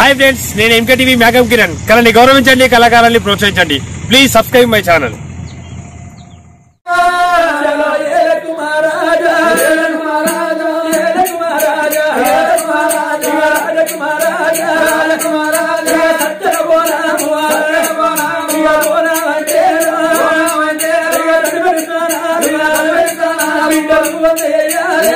Hi friends నేను MK TV makeup Kiran కళని గౌరవించండి కళాకారాన్ని ప్రోత్సహించండి ప్లీజ్ సబ్స్క్రైబ్ మై ఛానల్ చలో ఏలకు మహారాజా ఏలకు మహారాజా ఏలకు మహారాజా ఏలకు మహారాజా రాజకు మహారాజా రాజకు మహారాజా సత్యన బోనాము సత్యన బోనాము ఇక బోనామంటే బోనామంటే ఇక నడిపెడతానా ఇక నడిపెడతానా బిడ్డలు వందేయాలి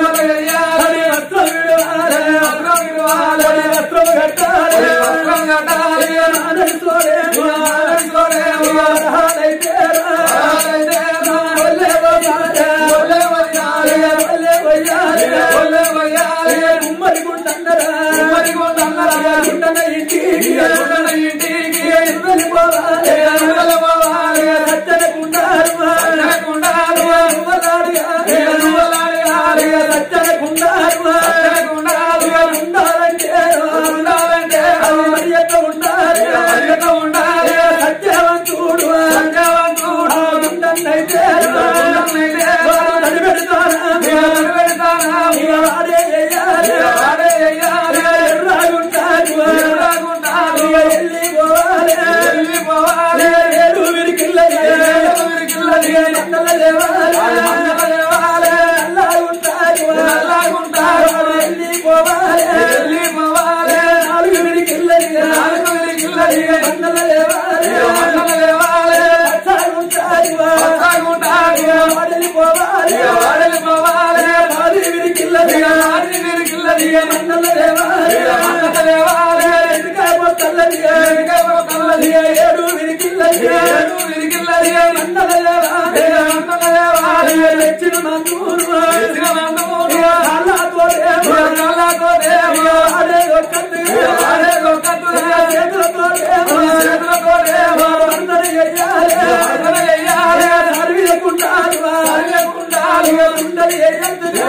వందేయాలి వస్త్రం విడవాలి వస్త్రం విడవాలి వస్త్రం కట్టాలి వస్త్రం కట్టాలి ఇక నానడితోనే నానడితోనే ఇక వరహాలైతే వరహాలైతే ఒల్లే వయ్యాలి ఒల్లే వయ్యాలి ఒల్లే వయ్యాలి ఒల్లే వయ్యాలి ఉమ్మడి గుండన్నరా ఉమ్మడి గుండన్నరా గుండన ఇంటికి గుండన ఇంటికి ఇవ్వలి పోవాలి ఇవ్వలి పోవాలి సత్తన గుండారు సత్తన గుండారు నువ్వలాడియాలి నువ్వలాడియాలి సత్తన గుండారు సత్తన గుండారు ఉండాలంటే ఉండాలంటే అది మర్యాద ఉండాలి మర్యాద ఉండాలి సత్యవంతుడు సత్యవంతుడు గుండన్నైతే గుండన్నైతే నడిపెడతానా నడిపెడతానా వాడే వేయాలి వాడే వేయాలి ఎర్రాగుంటాడు ఎర్రాగుంటాడు ఎల్లి పోవాలి ఎల్లి పోవాలి ఏడు విరికిల్లది ఏడు విరికిల్లది మండల లేవాలి మండల లేవాలి నల్లాగుంటాడు నల్లాగుంటాడు ఎల్లి పోవాలి ఎల్లి పోవాలి నాలుగు విరికిల్లది నాలుగు విరికిల్లది మండల లేవాలి మండల లేవాలి అచ్చాగుంటాడు అచ్చాగుంటాడు వాడలి పోవాలి వాడలి పోవాలి నాలుగు విరికిల్లది నాలుగు విరికిల్లది మండల లేవాలి మండల లేవాలి ఎందుకాయ పోతల్లది ఎందుకాయ పోతల్లది ఏడు విరికిల్లది ఏడు విరికిల్లది మండల లేవాలి మండల లేవాలి తెచ్చిన నందూరు తెచ్చిన నందూరు కాళ్ళతో దేవ కాళ్ళతో దేవ ఆడే ఒక్కటి ఆడే ఒక్కటి చేతులతో దేవ చేతులతో దేవ అందరూ ఎయ్యాలి అందరూ ఎయ్యాలి అరివియకుండాలి అరివియకుండాలి కుండలి ఎయ్యద్దుగా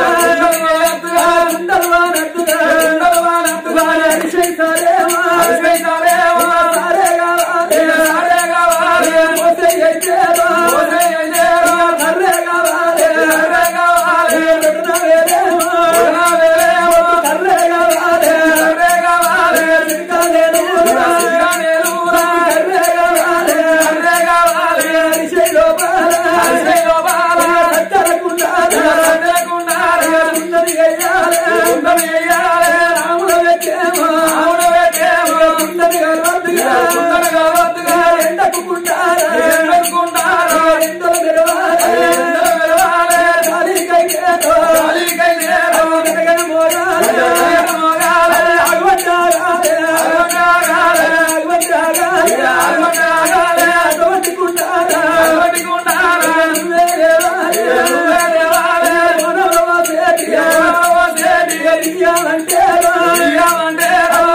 కుండలు వానద్దుగా కుండలు వానద్దుగా అరిసేసారేమా అరిసేసారేమా సారే కావాలి సారే కావాలి మోసే ఎయ్యేమా మోసే ఎయ్యేమా కర్రే కావాలి కర్రే కావాలి పెడన వేరేమా పెడన వేరేమా కర్రే కావాలి కర్రే కావాలి సిరికానేలురా సిరికానేలురా కర్రే కావాలి కర్రే కావాలి అరిసే లోపల అరిసే లోపల సత్తరకుండాలి సత్తరకుండాలి కుండలి ఎయ్యాలి కుండలి ఎయ్యాలి రాముల వెక్కేమా రాముల వెక్కేమా కుండలి గర్వద్దుగా కుండలి గర్వద్దుగా ఎండకు కుండాలి ఎండకు కుండాలి ఎండలు మెరవాలి ఎండలు మెరవాలి గాలికైతేనో గాలికైతేనో గగన మోగాలి గగన మోగాలి అగవట్టాగాలి అగవట్టాగాలి అగవట్టాగాలి అగవట్టాగాలి అటువంటి కుండాలి అటువంటి కుండాలి నువ్వే లేవాలి నువ్వే లేవాలి మనోరవ సేటి మనోరవ సేటి ఇయ్యాలంటే ఇయ్యాలంటే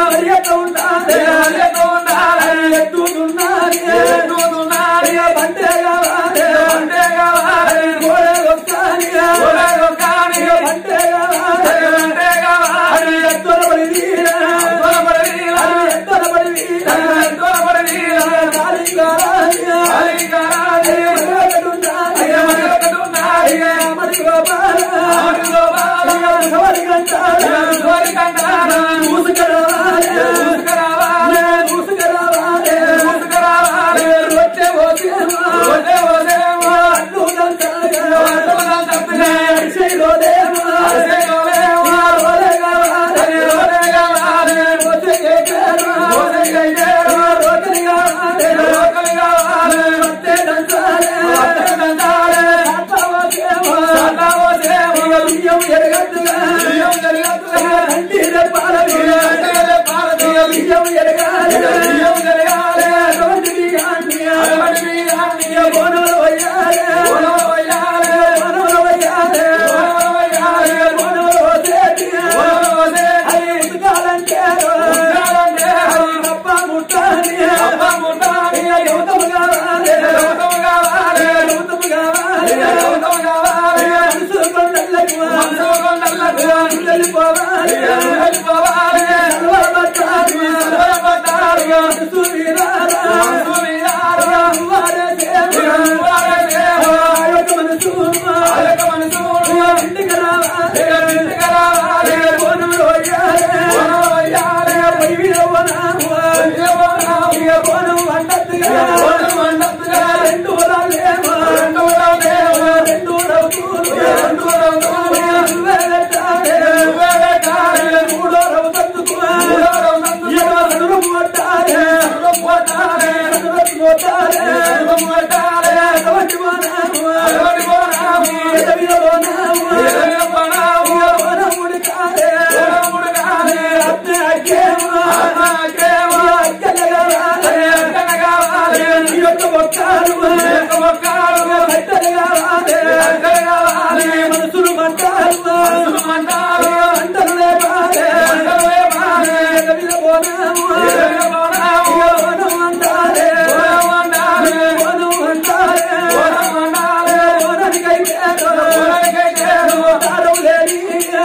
కొట్టాలి అటువంటి బోనాము ఎదవిన బోనాము బోనం ఉడకాలి అత్త అక్కేమో అక్కలు కావాలి నీ యొక్క మొక్కాలు కట్టెలు కావాలి మనసులు మంటారు మంటలు లేపాలి ఎదవిన బోనాము బోనం అంటారే బోనం అంటారే బోనానికైతే దారం లేని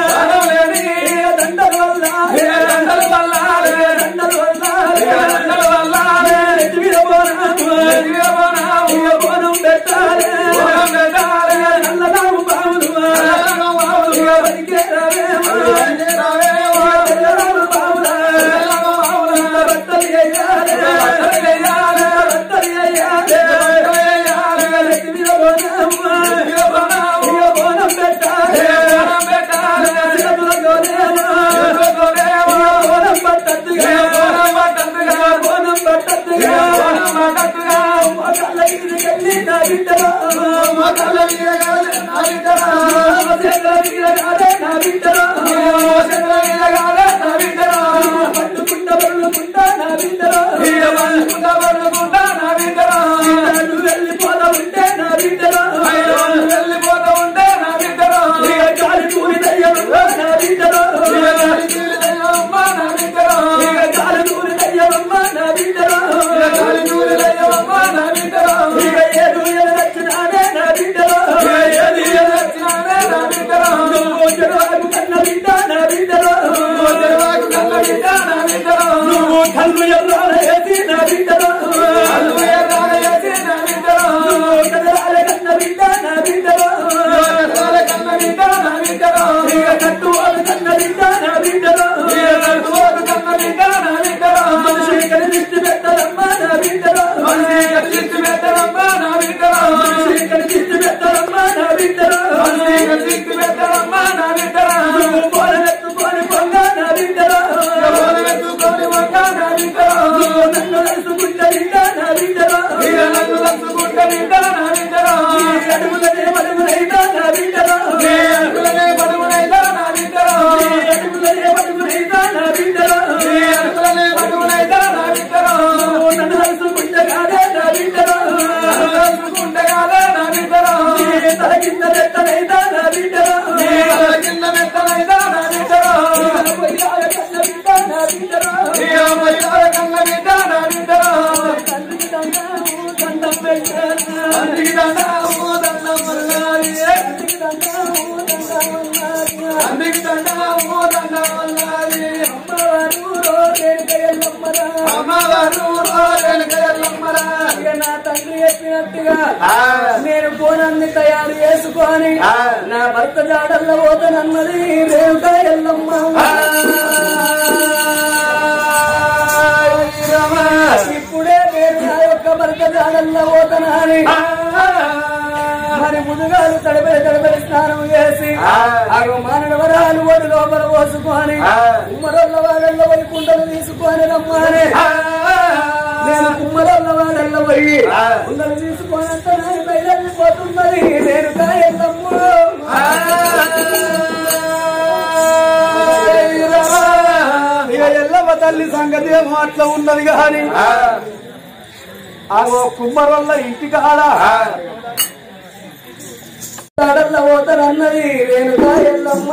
దండల వల్ల దండల వల్ల ఎదివిన బోనాము బోనం పెట్టాలి నల్లనాము బావులు బతికేరావేమో తెల్లనాము బావులా బట్టలు వేయాలి బట్టలు వేయాలి ఎదివిన బోనాము బోనం పెట్టాలి చేతులతోనేమో బోనం పట్టద్దుగా బోనం పట్టద్దుగా మొక్కల గిరికెళ్ళి నా బిడ్డలో మొక్కల గిరిగాలే నా బిడ్డలో పట్టుకుంట పడుకుంటా నా బిడ్డలో నన్ను వెళ్ళిపోతా ఉంటే నా బిడ్డలో ఇక గాలి కూలి దయ్యమమ్మా నా బిడ్డలో ఇక గాలి కూలి దయ్యమమ్మా నా బిడ్డలో ఇక ఏడు ఎలచ్చినానే నా బిడ్డలో నువ్వు చెరువాకు కన్న బిడ్డ నా బిడ్డలో నువ్వు కళ్ళు ఎర్రాల వేసి నా బిడ్డలో నువ్వు కదలాల కన్న బిడ్డ నా బిడ్డలో ఇక కట్టువాడు కన్న బిడ్డ నా బిడ్డలో మనిషి కనిపిస్తు పెట్టరమ్మా నా బిడ్డలో మనిషి కనిపిస్తు పెట్టరమ్మా నా బిడ్డలో నువ్వు పోలెత్తుకొని పొంగ నా బిడ్డలో నువ్వు నన్ను నడుచుకుంటే బిడ్డ నా బిడ్డలో నీ అడుగులనే మడుగులైనా నా బిడ్డలో నీ అడుగులనే మడుగులైనా నా బిడ్డలో నువ్వు నన్ను నడుచుకుంటే కాదే నా బిడ్డలో నీ తల కింద పెట్టనైనా నా బిడ్డలో పొయ్యాల కన్న బిడ్డ నా బిడ్డలో తండ్రికి దండాము దండం పెట్టాను తండ్రికి దండాము దండం వల్లాలి అమ్మవారు రోజేనుక ఎల్లమ్మరా ఇక నా తండ్రి చెప్పినట్టుగా నేను పోనాన్ని తయారు చేసుకొని నా భర్త జాడల్లో పోతానన్నది రేవుక ఎల్లమ్మ ఇప్పుడే నేను నా యొక్క భర్త జాడల్లో పోతానని మరి ముందుగాలు తడబడి తడబడి స్నానం చేసి ఆగో మానవ వరాలు ఒడి లోపల పోసుకొని ఉమ్మరొల్ల వాళ్ళల్లో పోయి కుండలు తీసుకొని రమ్మని నేను కుమ్మరొల్ల వాళ్ళల్లో పోయి కుండలు తీసుకొని అంత నాని బయలుపోతున్నది నేను కాయల్లమ్మ ఇక ఎల్లమ్మ తల్లి సంగతి ఏమో అట్లా ఉన్నది కానీ ఆగో కుమ్మరొల్ల ఇంటి కాడ తడల్ల పోతానన్నది నేను కాయల్లమ్మ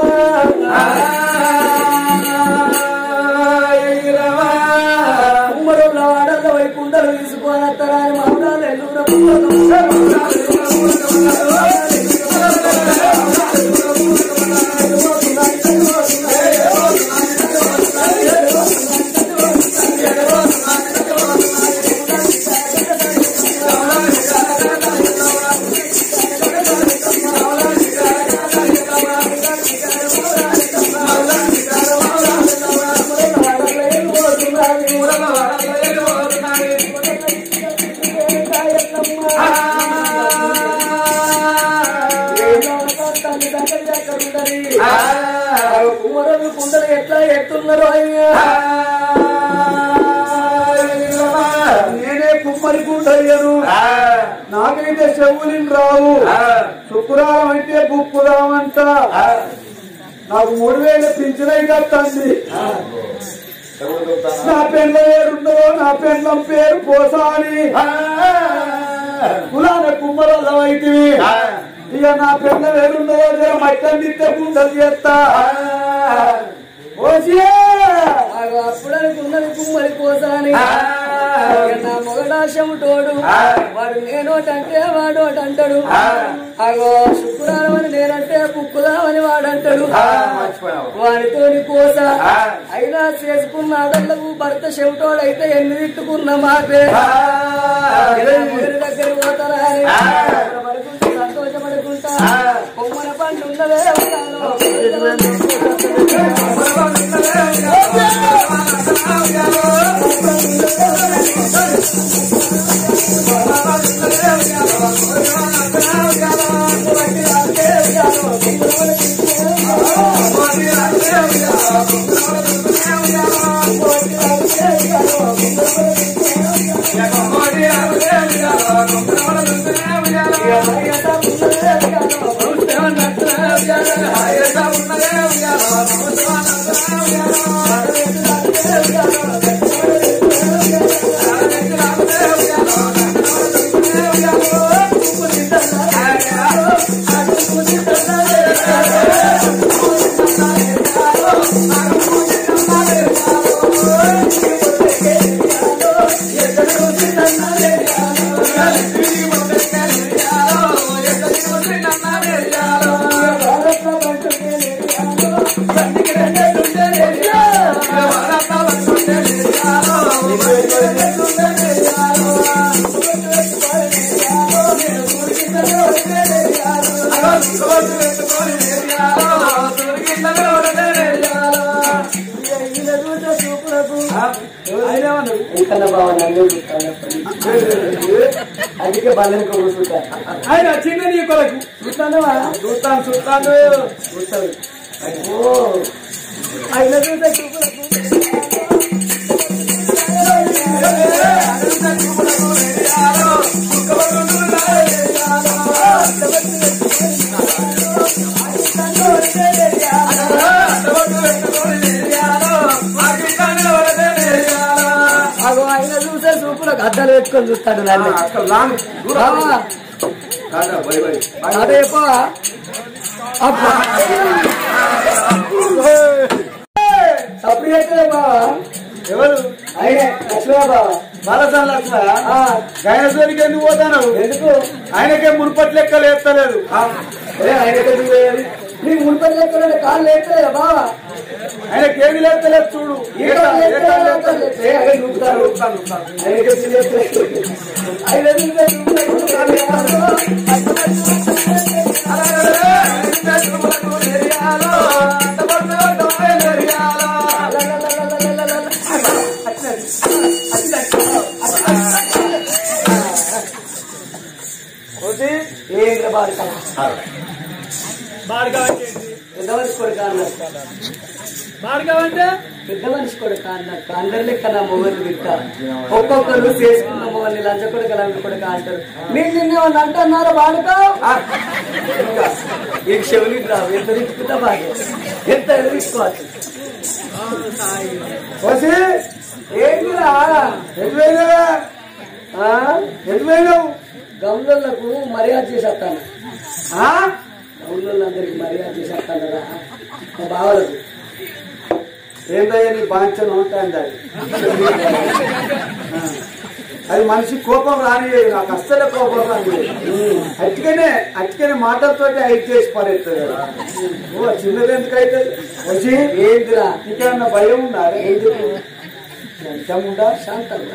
కుమ్మరొల్ల వాడల్లో పోయి కుండలు తీసుకొని అత్తరాని మౌనాలు ఎల్లుర కుమరలు కుండలు ఎట్లా ఎత్తున్నారో అయ్యా నేనే కుమ్మ కుమ్మరి కుండయ్యను నాకైతే చెవులిని రావు శుక్రవారం అంటే బుక్కురామంట నాకు మూడు వేల పింఛనై కట్టండి నా పెళ్ళ పేరుందో నా పెళ్ళం పేరు పోసాని కులాన కుమ్మరల్లం అయితే ఇక నా పెళ్ళ పేరుందో జర మట్టం తిట్టే కుండలు చేస్తా ఓసియే ఆగో అప్పుడు అనుకున్నది కుమ్మరి కోసాని ఇక నా మొగడాశము తోడు వాడు నేనోటంటే వాడోటి అంటాడు ఆగో శుక్రవారం అని నేనంటే బుక్కుదామని వాడంటాడు వాడితోని కోస అయినా చేసుకున్న అదళ్లకు భర్త చెవిటోడైతే ఎన్ని తిట్టుకున్న మాటే ఎవరి దగ్గర పోతారా అని పడుకుంటూ సంతోషపడుకుంటా కొమ్మన పండు ఉన్నదే అందుకే బాగా కూర్చుంటా ఆయన చిన్న నీ కొరకు చూస్తానవా చూస్తాను చూస్తాను చూస్తాను ఓ ఆయన చూస్తే చూపులకు అగో ఆయన చూసే చూపులకు అద్దాలు పెట్టుకొని చూస్తాడు నన్ను బావా, అదే చెప్పవా అబ్బా. అప్పుడు చెప్పలే బావా ఎవరు అయినే లక్ష్మణ బావా బాలసాల లక్ష్మ ఆ, గైనసోనికి ఎందుకు పోతాను ఎందుకు ఆయనకే మునుపటి లెక్కలు ఎత్తలేదు ఏ, ఆయన ఎక్కడికి పోయాడు? నీ మునుపటి లెక్కలు కాళ్ళు లేకపోయా బావా ఆయనకి ఏది లేస్తలేదు చూడు ఈ కాళ్ళు లేకపోయా, ఆ కాళ్ళు లేకపోయా? ఆయన నూకుతాడు. ఆయనకి ఎప్పుడు లేకపోయా? ఆయన చూసే చూపులకు కాళ్ళు లేకపోయా? ఏంద్ర బాడక పెద్ద మనిషి కొడుకు అన్నారు పెద్ద మనిషి కొడుకు అన్నారు అందరి లెక్క నా మొగలు తిట్టా ఒక్కొక్కరు చేసుకున్న మొగల్ని లంచ కొడుక లంచ కొడుక అంటారు మీరు నిన్నేమన్నా అంటున్నారా బాడుక ఈ చెవులు రావు ఎంత తిట్టుకుంటా బాగా ఎంత ఎదిరించుకోవచ్చు వచ్చి ఏంటిరా ఎటు పోయినావా ఆ? ఎటు పోయినావు గౌన్లకు మర్యాద చేసేస్తాను ఆ? గౌన్లందరికి మర్యాద చేసేస్తాను రా మా బావలకు ఏందయ్యా నీ బాంచను ఉంటుంది అది ఆ. అది మనిషి కోపం రానియదు నాకు అస్సలే కోపం రానియదు అట్టుకనే అట్టుకనే మాటలతోటి హైట్ చేసి పడేస్తుంది ఓ చిన్నది ఎందుకైతే వచ్చి ఏంటిరా నీకేమన్నా భయం ఉందా ఎందుకు ఎంత ఉందా శాంతంగా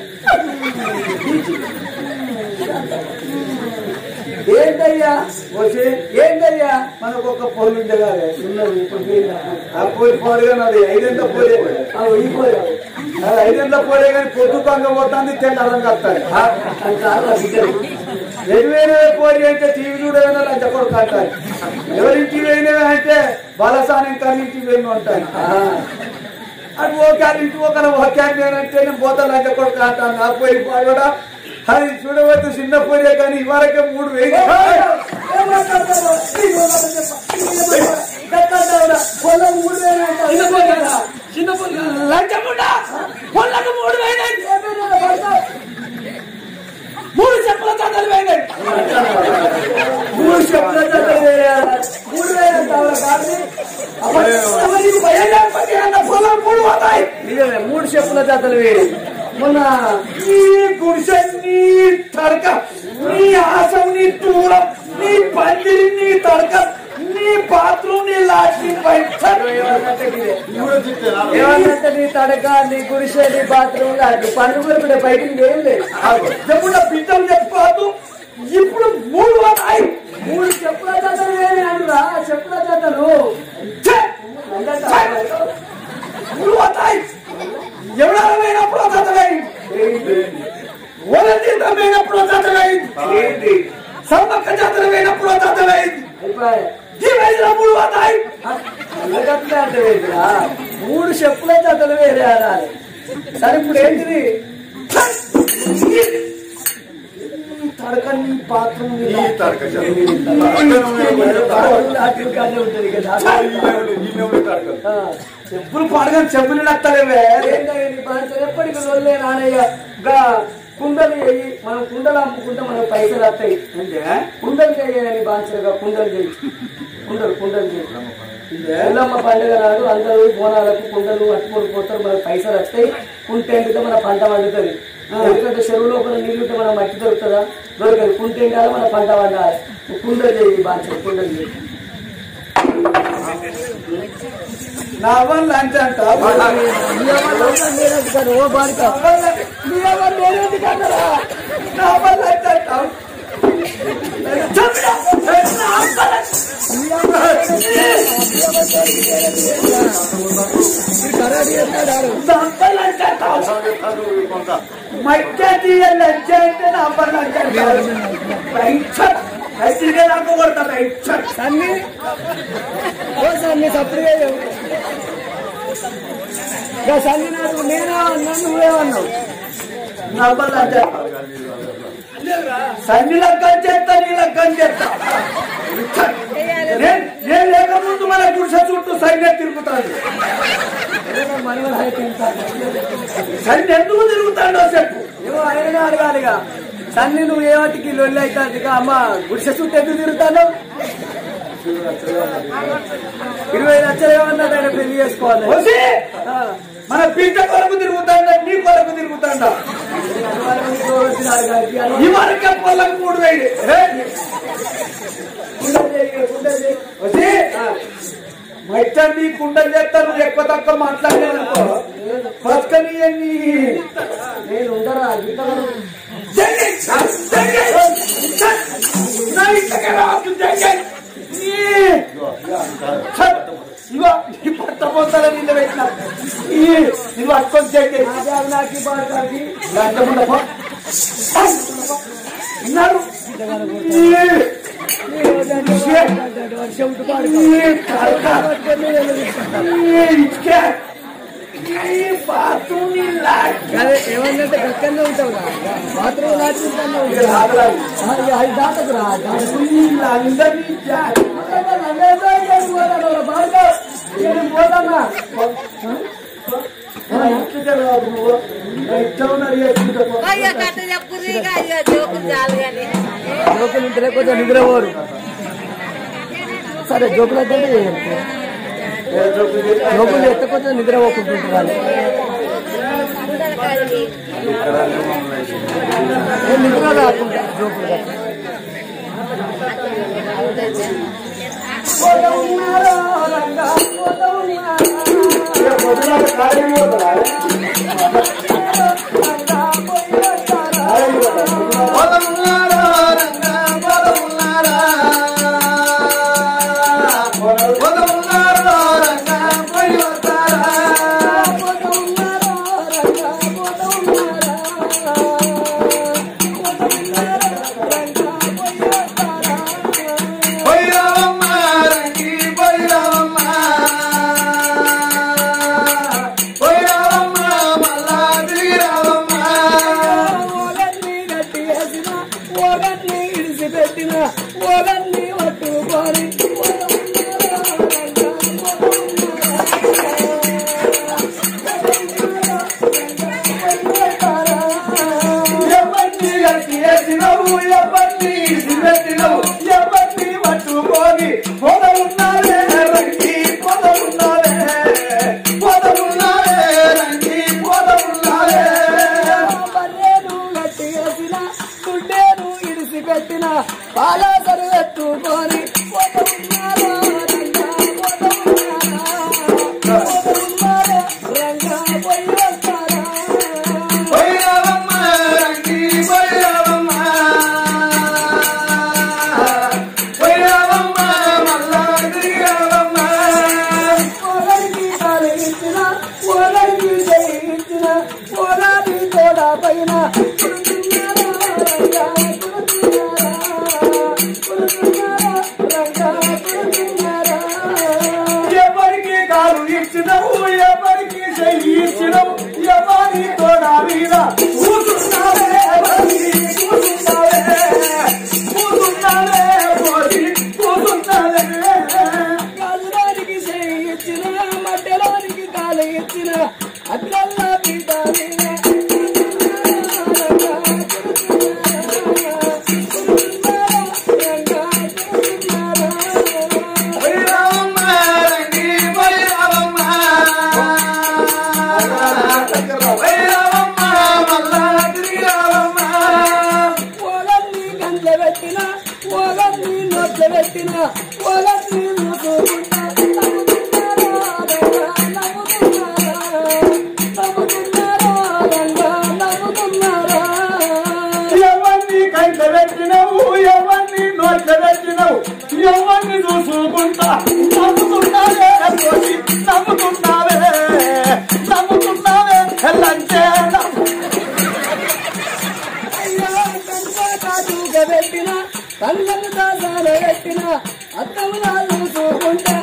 ఏంటయ్యా వచ్చి ఏంటయ్యా మనకు ఒక పొలు ఉండే కదా ఉన్నది ఇప్పుడు పోయిందా? ఆ పోయి పోరుగా నాది ఐదెంత పోలే ఆ, వెళ్ళిపోయావు. అది ఐదెంత పోలే కానీ పొద్దు పంగ పోతుంది తెల్లారం కట్టాలి అని కాదు ఆ బిడ్డలు. ఎటువైనవే పోయి అంటే టీవీ చూడగానే లంచ కొడుకు అంటారు ఎవరింటికి పోయినవే అంటే బాలసానం కానీ ఇంటికి పోయిన అంటాను ఆ, అది ఓకే అది ఇంటి ఒక ఓకే అంటే నేను పోతా లంచ కొడుకు అంటాను నాకు పోయి కూడా అది చూడవద్దు చిన్న పోరే కానీ ఇవరకే మూడు వేలు ఏం మాట్లాడతావు? నీకు ఏమన్నా చెప్పా? నీకు ఏమన్నా? గట్లంటావురా? పొలం మూడు వేలు అంటావు. చిన్న పొల్ల చిన్న పొల్ల లంచముండా పొల్లకు మూడు వేయినాయి ఏమైనా పడతావు? మూడు చెప్పుల తండ్రులు వేయినాయి మూడు చెప్పుల జత వేరే అన్నారు. మూడు వేలు అంటావురా కాదు? అమ్మ నీకు భయం లేకపోతే అన్న పొలం మూడు పోతాయి నిజమే మూడు చెప్పుల జతలు వేరే మొన్న నీ గుడిసె నీ తడక నీ ఆసం నీ దూరం నీ పందిరి నీ తడక నీ బాత్రూమ్ నీ లాట్రిన్ బయట ఏమన్నంటే నీ తడక నీ గుడిసె నీ బాత్రూమ్ లాంటి పండుగలు కూడా బయటికి ఏం లేదు చెప్పుడ బిడ్డలు చెప్పాదు ఇప్పుడు మూడు వస్తాయి మూడు చెప్పుల జతలు వేరే అంటురా చెప్పుల జతలు ఛే! ఛే! మూడు వస్తాయి ఎవరైనా పోయినప్పుడు చదవేయండి ఓలం తీర్థం పోయినప్పుడు చదవేయండి సమ్మక్క జాతర పోయినప్పుడు చదవేయండి అయిపోయాయి ఈ వయసులో మూడు వస్తాయి ఎందుకంటే అంటే ఏంటిరా? మూడు చెప్పుల జతలు వేరే అనాలి సరే ఇప్పుడు ఏంటిది తడక నీ బాత్రూమ్ నీ లాంటి కాడే ఉంటుంది కదా ఆ. చెప్పులు పాడగానే చెప్పులు నత్తలేవే ఏంటయ్య నీ బాధ్యత ఎప్పటికీ లొల్లే నానయ్య గా కుండలు వేయి మనం కుండలు అమ్ముకుంటే మనకు పైసలు వస్తాయి అంటే కుండలు చేయని బాధ్యతగా కుండలు చేయి కుండలు కుండలు చేయి ఎల్లమ్మ పండుగ నాడు అందరూ బోనాలకు కుండలు అట్టుకొని పోతారు మనకు పైసలు వస్తాయి కుంటేంటితో మన పంట పండుతుంది ఎందుకంటే చెరువు లోపల నీళ్లుంటే మన మట్టి దొరుకుతుందా దొరకదు కుంటేంటాలి మన పంట పండాలి కుండలు చేయి బాధ్యత కుండలు చేయి నా వల్ల అంటే అంట ఓ బాలిక నా వల్ల అంటే అంటావు మధ్య తీయాలి అంటే నా వల్ల అంటే అంటావు అయితే నాకు కొడతా సన్ని ఓ సన్ని సప్పుడు సన్ని నాకు నేనే అన్నా నువ్వేమన్నావు నా వల్ల అంటే సన్ని లగ్గం చేస్తా నీ లగ్గం చేస్తా నేను నేను లేకముందు మన గుడిసె చుట్టూ సైన్యం తిరుగుతాడు మనవడు అయితే ఇంత. సైన్యం ఎందుకు తిరుగుతాడో చెప్పు ఏమో ఆయన అడగాలిగా సన్ని నువ్వు ఏ వాటికి లొల్లి అవుతాది అమ్మ గుడిసె చుట్టూ ఎందుకు తిరుగుతాను ఇరవై లక్షలు ఏమన్నాడు ఆయన పెళ్లి చేసుకోవాలి వచ్చి ఆ. మన బిడ్డ కొరకు తిరుగుతాడా నీ కొరకు తిరుగుతాడా ఈ వరకే పొలకు మూడు వేలు వచ్చి మైట నీ కుండలు చేస్తా నువ్వు ఎక్కువ తక్కువ మాట్లాడలేనుకో బతకని నేను ఉండరా గిట్టను ఇవో ఈ పట్ట పోతాల నిన్న పెట్టిన ఇది పట్టుకొని చెయ్యి నాకు బాగా విన్నారు చెవిటి పాడు అదే ఏమన్నంటే గక్కనే ఉంటావు బాత్రూమ్ దాచుకుంటాను అది దాటకురా పోతానా అయ్యో కథ చెప్పుర్రిగా అయ్యో జోకులు చాలు కానీ జోకులు ఇంటి లేకపోతే నిద్రపోరు సరే జోకులు అయితే చేయండి జోకులు ఎత్తకపోతే నిద్ర పోకుంటుంటారు ఏ నిద్ర రాకుండా జోకులు కట్ట. పోయిరావమ్మ మల్లా పోరాది తోడ పైన కుడుతున్నారా రంగా కుడుతున్నారా కుడుతున్నారా రంగా కుడుతున్నారా ఎవరికి కాలు ఇచ్చినవు ఎవరికి చెయ్యి ఇచ్చినవు ఎవరి తోడా మీద కూర్చున్నావే ఎవరి కూర్చున్నావే కూర్చున్నావే పోసి కూర్చున్నావే కాలురానికి చేయి ఇచ్చిన మధ్యలోనికి కాలు ఇచ్చిన అట్లల్లా బిడ్డ వైరావమ్మ రంగి వైరావమ్మ వైరావమ్మ మల్లా తిరిగిరావమ్మ ఓగల్ని గంటల పెట్టిన ఓగల్ని నొట్ల పెట్టిన ఓగల్ని నవ్వుకుంటా ఎవరిని కంట పెట్టినవు ఎవరిని నోట్ల పెట్టినవు ఎవరిని చూసుకుంటా నమ్ముకున్నావే తోటి నమ్ముకున్నావే నమ్ముకున్నావే లంచే పెట్టిన కళ్ళకు దాసాలు పెట్టిన అత్తములాలు చూసుకుంటా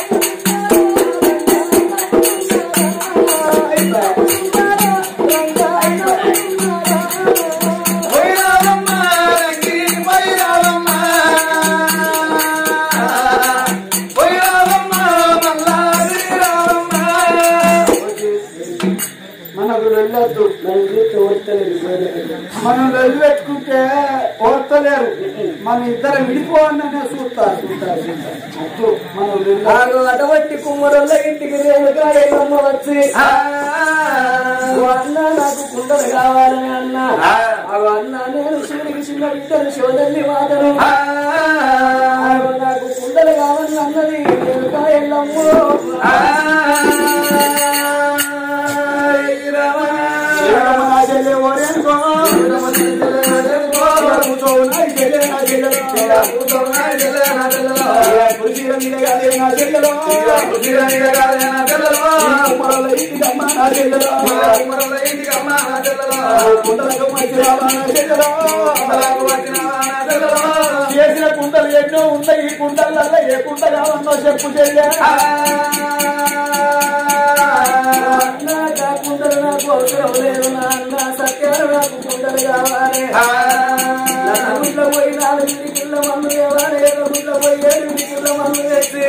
వైరావమ్మ రంగి వైరావమ్మ వైరావమ్మ మల్లా తిరిగిరావమ్మ మనకు వెళ్ళొద్దు మనం వెళ్ళి పెట్టుకుంటే ఓర్తలేరు మన ఇద్దరు విడిపోవాలనే చూస్తారు చూస్తారు చూస్తారు. అద్దు మనం వెళ్ళొద్దు. ఆరు అటువంటి కుమ్మరుల ఇంటికి రేణుగా ఎల్లమ్మ వచ్చి ఓ అన్న నాకు కుండలు కావాలని అన్న అగో అన్న నేను శివుడికి చిన్న బిడ్డలు శివదల్లి మాతను ఆగో నాకు కుండలు కావాలని అన్నది రేణుగా ఎల్లమ్మ శ్రీరామ నా చెల్లె ఓరేనుకో. కూర్చో నా చెల్లె నా చెల్లెలో. ఇలా కుర్చీల మీద కాదే నా చెల్లెలో. కుమ్మరుల ఇంటికమ్మ నా చెల్లెలో. కుండలకు మధ్యరావా నా చెల్లెలో. చేసిన కుండలు ఎన్నో ఉన్నాయి ఈ కుండలలో ఏ కుండ కావన్నో చెప్పు చెల్లె నాకు ఆ కుండలు నాకు అవసరం లేదు నా అన్న సత్యాలు నాకు కుండలు కావాలి నలుగురిలో పోయి నాలుగు కిలో మందు కావాలి ఎదురులో పోయి ఏడు కిలో మందు వేసి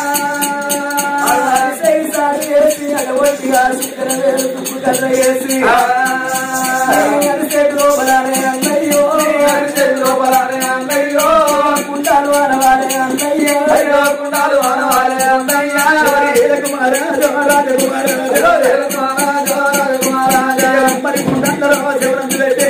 సారి వేసి అటువంటి శిఖర వేలు తుప్పు కర్ర వేసి అరిసేటు లోపలానే అన్నయ్యో అరిసేటు లోపలానే అన్నయ్యో కుండాలు అనవాలే అన్నయ్యో కుండాలు అనవాలే అన్నయ్యా కుమార రాజకుమార మరి కుండందరూ శివరంజు పెట్టే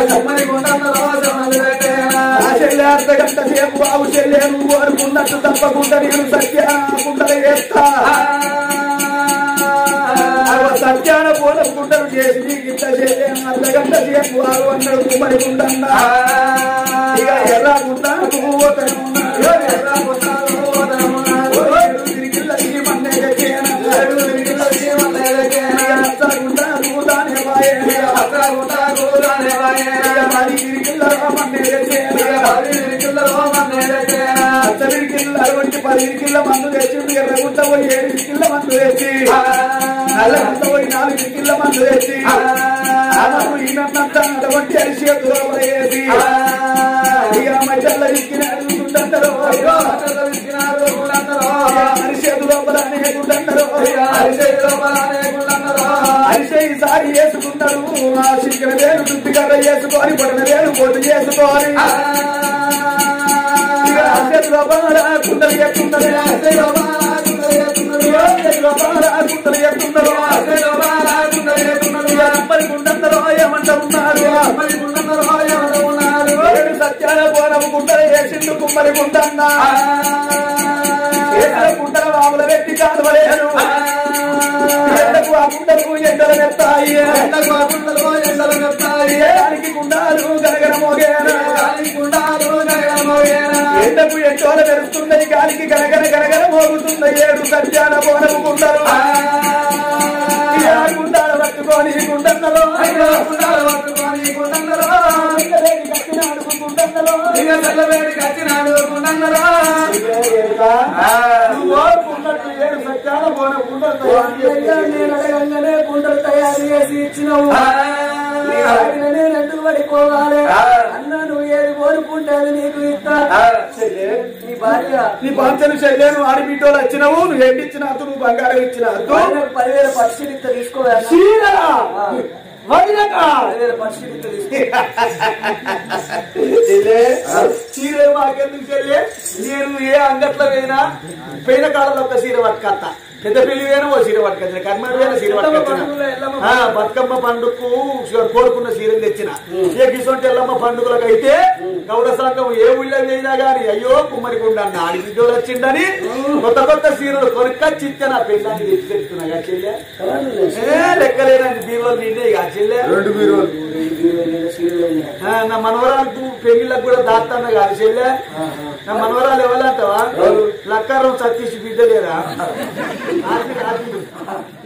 ఆ చెల్లె అర్ధ గంట సేపు బాబు చెల్లె నువ్వు అనుకున్నట్టు తప్పకుండా నేను సత్యాకుండలు వేస్తా అవ సత్యాన పూల కుండలు చేసి నీకు ఇంత చెల్లె అర్ధ గంట సేపు బాబు అన్నాడు కుమ్మరి కుండన్నా ఇక ఎర్ర కుండకు పోతను తిరిగి మన్నే పది కిల్ల మందు తెచ్చి ఎర్రగుంట పోయి ఏడు కిల్ల మందు తెచ్చి నల్లగుంట పోయి నాలుగు కిల్ల మందు తెచ్చి అన్నప్పుడు ఈయనంతా అటువంటి అరిసి దూరం వేసి ఇక మధ్యలో ఇక్కిన అడుగుతుంటారు అరిసే లోపల అనేకుంటారు అరిసే ఈసారి వేసుకున్నారు ఆ చికెన వేలు దుద్దిగర్ర వేసుకొని పొడిన వేలు పొట్టు చేసుకొని ఇక అరిసే లోపల కుండలు ఎత్తున్నారు అరిసే లోపల కుండలు ఎత్తున్నారు మరి కుండందరో ఏమంటున్నారు ఏడు సత్యాల పోనము కుండలు వేసిండు కుమ్మరి కుండన్నా ఏడు కుండల వాముల పెట్టి కాదవలేను ఎండకు ఆ కుండలకు ఎండలు నెత్తాయి దానికి కుండాలు గనగన మోగేనా ఎండకు ఎండోల మెరుస్తున్నది గాలికి గనగన గనగన మోగుతున్న ఏడు సత్యాల పోనము కుండలు కుండాలు పట్టుకొని గుండన్నలో కుండలు పట్టుకొని గుండన్నలో పిల్లలేని కట్టినాడు గుండెందలో ఇక తెల్లవేడికి వచ్చినాడు గుండన్నలో నువ్వు ఓర్పున్నట్టు ఏడు సత్యాల పోన గుండెలు అయ్యా, నేను అడగంగానే కుండలు తయారు చేసి ఇచ్చినావు నీ ఆడిన నేను ఎందుకు పడిపోవాలి అన్న నువ్వు ఏది కోరుకుంటే అది నీకు ఇస్తా నీ భార్య నీ పంచను శైలేను ఆడిబిడ్డోలు వచ్చినావు నువ్వు ఎండిచ్చిన అతను నువ్వు బంగారం ఇచ్చిన అద్దు భార్యకు పదివేల పరిశీలిత తీసుకోవాలి చీరలా వదిలేక పదివేల పరిశీలిత తీసుకో చీర మాకెందుకు చెల్లె నేను ఏ అంగట్లో పోయినా పోయిన కాలంలో ఒక చీర పట్టుకత్తా పెద్ద పెళ్లి వేనా ఓ చీర పట్టుకొచ్చిన కర్మడి వేనా చీర పట్టుకొచ్చిన ఆ, బతుకమ్మ పండుగకు కోరుకున్న చీరలు తెచ్చిన ఏ గిసొంటి ఎల్లమ్మ పండుగలకు అయితే గౌడ సంఘం ఏ ఊళ్ళో వేయినా గాని అయ్యో కుమ్మరి గుండన్న ఆడి బిడ్డలు వచ్చిండని కొత్త కొత్త చీరలు కొనుక్కొచ్చి ఇస్తే నా పెళ్ళాన్ని తెచ్చి పెడుతున్నా చెల్లె ఏ లెక్కలేనండి బీరులో నిండే ఇక చెల్లె రెండు బీరులు ఆ, నా మనవరాలకు పెళ్లిళ్ళకు కూడా దాస్తాను కాదు చెల్లె నా మనవరాలు ఎవరంటావా లక్కారం సతీష్ బిడ్డ లేదా ఆర్పి- ఆర్పి.